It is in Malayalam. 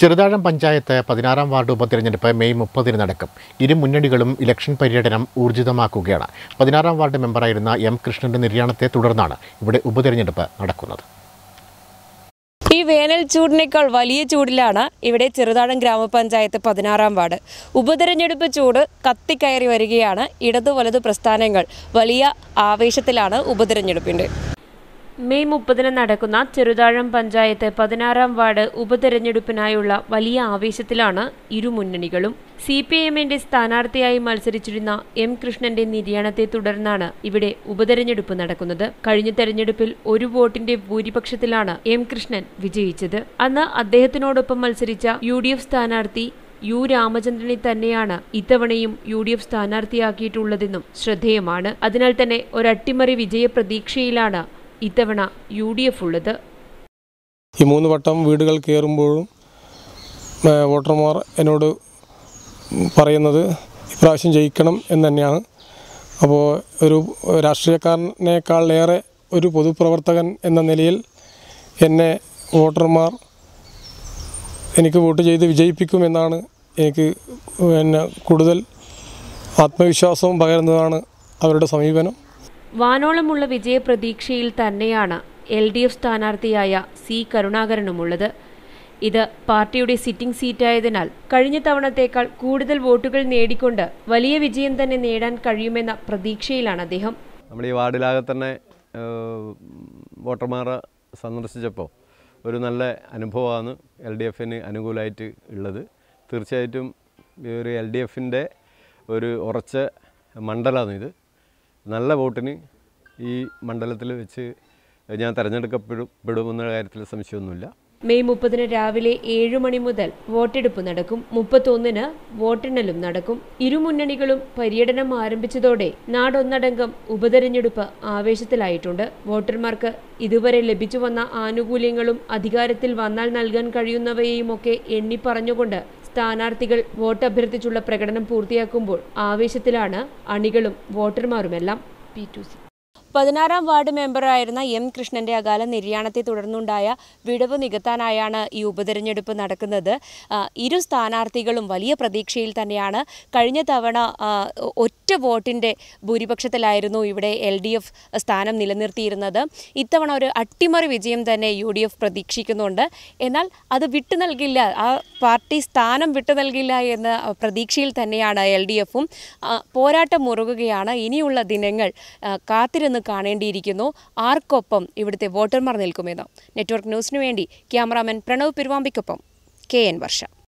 ചെറുതാഴം പഞ്ചായത്ത് പതിനാറാം വാർഡ് ഉപതെരഞ്ഞെടുപ്പ് മെയ് മുപ്പതിന് നടക്കും ഇരു മുന്നണികളും ഇലക്ഷൻ പര്യടനം ഊർജിതമാക്കുകയാണ് പതിനാറാം വാർഡ് മെമ്പറായിരുന്ന എം കൃഷ്ണന്റെ നിര്യാണത്തെ തുടർന്നാണ് ഇവിടെ ഉപതെരഞ്ഞെടുപ്പ് നടക്കുന്നത് ഈ വേനൽ ചൂടിനേക്കാൾ വലിയ ചൂടിലാണ് ഇവിടെ ചെറുതാഴം ഗ്രാമപഞ്ചായത്ത് പതിനാറാം വാർഡ് ഉപതെരഞ്ഞെടുപ്പ് ചൂട് കത്തിക്കയറി വരികയാണ് ഇടതു വലതു പ്രസ്ഥാനങ്ങൾ വലിയ ആവേശത്തിലാണ് ഉപതെരഞ്ഞെടുപ്പിൻ്റെ മെയ് മുപ്പതിന് നടക്കുന്ന ചെറുതാഴം പഞ്ചായത്ത് പതിനാറാം വാർഡ് ഉപതെരഞ്ഞെടുപ്പിനായുള്ള വലിയ ആവേശത്തിലാണ് ഇരു മുന്നണികളും സി പി എമ്മിന്റെ സ്ഥാനാർത്ഥിയായി മത്സരിച്ചിരുന്ന എം കൃഷ്ണന്റെ നിര്യാണത്തെ തുടർന്നാണ് ഇവിടെ ഉപതെരഞ്ഞെടുപ്പ് നടക്കുന്നത് കഴിഞ്ഞ തെരഞ്ഞെടുപ്പിൽ ഒരു വോട്ടിന്റെ ഭൂരിപക്ഷത്തിലാണ് എം കൃഷ്ണൻ വിജയിച്ചത് അന്ന് അദ്ദേഹത്തിനോടൊപ്പം മത്സരിച്ച യു ഡി എഫ് സ്ഥാനാർത്ഥി യു രാമചന്ദ്രനെ തന്നെയാണ് ഇത്തവണയും യു ഡി എഫ് സ്ഥാനാർത്ഥിയാക്കിയിട്ടുള്ളതെന്നും ശ്രദ്ധേയമാണ് അതിനാൽ തന്നെ ഒരട്ടിമറി വിജയ പ്രതീക്ഷയിലാണ് ഇത്തവണ യു ഡി എഫ് ഉള്ളത് ഈ മൂന്ന് വട്ടം വീടുകൾ കയറുമ്പോഴും ഏ, വോട്ടർമാർ എന്നോട് പറയുന്നത് ഇപ്രാവശ്യം ജയിക്കണം എന്ന് തന്നെയാണ് അപ്പോൾ ഒരു രാഷ്ട്രീയക്കാരനേക്കാളേറെ ഒരു പൊതുപ്രവർത്തകൻ എന്ന നിലയിൽ എന്നെ വോട്ടർമാർ എനിക്ക് വോട്ട് ചെയ്ത് വിജയിപ്പിക്കുമെന്നാണ് എനിക്ക് പിന്നെ കൂടുതൽ ആത്മവിശ്വാസവും പകരുന്നതാണ് അവരുടെ സമീപനം വാനോളമുള്ള വിജയ പ്രതീക്ഷയിൽ തന്നെയാണ് എൽ ഡി എഫ് സ്ഥാനാർത്ഥിയായ സി കരുണാകരനുമുള്ളത് ഇത് പാർട്ടിയുടെ സിറ്റിംഗ് സീറ്റായതിനാൽ കഴിഞ്ഞ തവണത്തേക്കാൾ കൂടുതൽ വോട്ടുകൾ നേടിക്കൊണ്ട് വലിയ വിജയം തന്നെ നേടാൻ കഴിയുമെന്ന പ്രതീക്ഷയിലാണ് അദ്ദേഹം നമ്മുടെ ഈ വാർഡിലാകെ തന്നെ ഏഹ്, വോട്ടർമാരെ സന്ദർശിച്ചപ്പോൾ ഒരു നല്ല അനുഭവമാണ് എൽ ഡി എഫിന് അനുകൂലമായിട്ട് ഉള്ളത് തീർച്ചയായിട്ടും ഈ ഒരു എൽ ഡി എഫിൻ്റെ ഒരു ഉറച്ച മണ്ഡലമാണ് ഇത് നല്ല വോട്ടിന് ഈ മണ്ഡലത്തിൽ വെച്ച് ഞാൻ തിരഞ്ഞെടുക്കപ്പെടും പെടുമെന്ന കാര്യത്തിൽ സംശയമൊന്നുമില്ല മെയ് മുപ്പതിന് രാവിലെ ഏഴു മണി മുതൽ വോട്ടെടുപ്പ് നടക്കും മുപ്പത്തൊന്നിന് വോട്ടെണ്ണലും നടക്കും ഇരുമുന്നണികളും പര്യടനം ആരംഭിച്ചതോടെ നാടൊന്നടങ്കം ഉപതെരഞ്ഞെടുപ്പ് ആവേശത്തിലായിട്ടുണ്ട് വോട്ടർമാർക്ക് ഇതുവരെ ലഭിച്ചു വന്ന ആനുകൂല്യങ്ങളും അധികാരത്തിൽ വന്നാൽ നൽകാൻ കഴിയുന്നവയെയുമൊക്കെ എണ്ണിപ്പറഞ്ഞുകൊണ്ട് സ്ഥാനാർത്ഥികൾ വോട്ട് അഭ്യർത്ഥിച്ചുള്ള പ്രകടനം പൂർത്തിയാക്കുമ്പോൾ ആവേശത്തിലാണ് അണികളും വോട്ടർമാരുമെല്ലാം പി ടു സി പതിനാറാം വാർഡ് മെമ്പറായിരുന്ന എം കൃഷ്ണന്റെ അകാല നിര്യാണത്തെ തുടർന്നുണ്ടായ വിടവ് നികത്താനായാണ് ഈ ഉപതെരഞ്ഞെടുപ്പ് നടക്കുന്നത് ആ, ഇരു സ്ഥാനാർത്ഥികളും വലിയ പ്രതീക്ഷയിൽ തന്നെയാണ് കഴിഞ്ഞ തവണ ആ, ഒറ്റ വോട്ടിന്റെ ഭൂരിപക്ഷത്തിലായിരുന്നു ഇവിടെ എൽ ഡി എഫ് സ്ഥാനം നിലനിർത്തിയിരുന്നത് ഇത്തവണ ഒരു അട്ടിമറി വിജയം തന്നെ യു ഡി എഫ് പ്രതീക്ഷിക്കുന്നുണ്ട് എന്നാൽ അത് വിട്ടു നൽകില്ല ആ പാർട്ടി സ്ഥാനം വിട്ടു നൽകില്ല എന്ന പ്രതീക്ഷയിൽ തന്നെയാണ് എൽ ഡി എഫും പോരാട്ടം മുറുകുകയാണ് ഇനിയുള്ള ദിനങ്ങൾ ആ, കാത്തിരുന്ന് കാണേണ്ടിയിരിക്കുന്നു ആർക്കൊപ്പം ഇവിടുത്തെ വോട്ടർമാർ നിൽക്കുമെന്ന് നെറ്റ്വർക്ക് ന്യൂസിനു വേണ്ടി ക്യാമറാമാൻ പ്രണവ് പെരുവാമ്പിക്കൊപ്പം കെ എൻ വർഷ